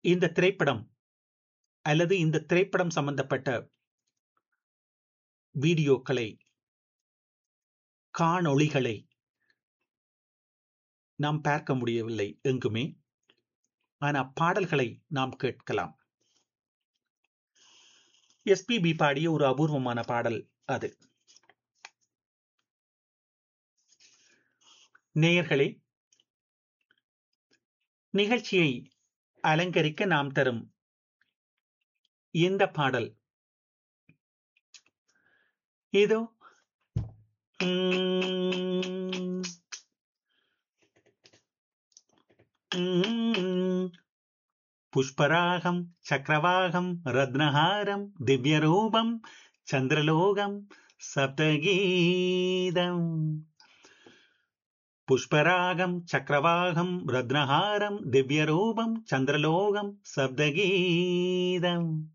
இந்த திரைப்படம் அல்லது இந்த திரைப்படம் சம்பந்தப்பட்ட வீடியோக்களை காணொளிகளை நாம் பார்க்க முடியவில்லை எங்குமே ஆனால் பாடல்களை நாம் கேட்கலாம் எஸ்பிபி பாடிய ஒரு அபூர்வமான பாடல் அது நேயர்களே நிகழ்ச்சியை அலங்கரிக்க நாம் தரும் இந்த பாடல் இதோ புஷ்பராகம் சக்கரவாகம் ரத்னஹாரம் திவ்யரூபம் சந்திரலோகம் சப்தகீதம் புஷ்பராகம் சக்கரவாகம் ரத்னஹாரம் திவ்யரூபம் சந்திரலோகம் சப்தகீதம்